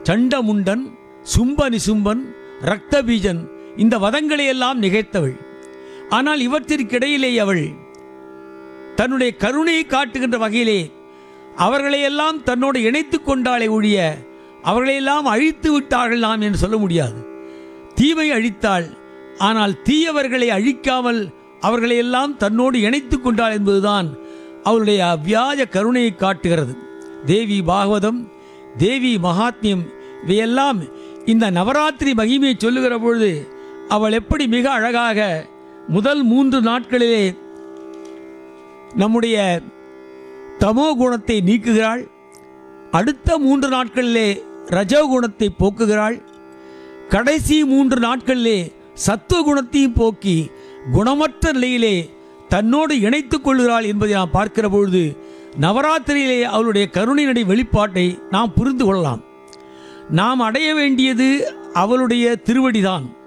சண்டமுண்டன் சும்ப நிசும்பன் ரக்தபீஜன் இந்த வதங்களை எல்லாம் நிகழ்த்தவள் ஆனால் இவற்றிற்கிடையிலே அவள் தன்னுடைய கருணையை காட்டுகின்ற வகையிலே அவர்களையெல்லாம் தன்னோடு இணைத்துக் கொண்டாலே ஒழிய அவர்களையெல்லாம் அழித்து விட்டார்கள் நாம் என்று சொல்ல முடியாது தீமை அழித்தாள் ஆனால் தீயவர்களை அழிக்காமல் அவர்களையெல்லாம் தன்னோடு இணைத்துக் கொண்டாள் என்பதுதான் அவளுடைய அவ்வியாஜ கருணையை காட்டுகிறது தேவி பாகவதம் தேவி மகாத்மியம் இவையெல்லாம் இந்த நவராத்திரி மகிமையை சொல்லுகிற பொழுது அவள் எப்படி மிக அழகாக முதல் மூன்று நாட்களிலே நம்முடைய தமோ குணத்தை நீக்குகிறாள் அடுத்த மூன்று நாட்களிலே ரஜோ குணத்தை போக்குகிறாள் கடைசி மூன்று நாட்களிலே சத்துவ குணத்தையும் போக்கி குணமற்ற நிலையிலே தன்னோடு இணைத்துக் கொள்கிறாள் என்பதை நாம் பார்க்கிற பொழுது நவராத்திரியிலே அவளுடைய கருணையினுடைய வெளிப்பாட்டை நாம் புரிந்து கொள்ளலாம் நாம் அடைய வேண்டியது அவளுடைய திருவடிதான்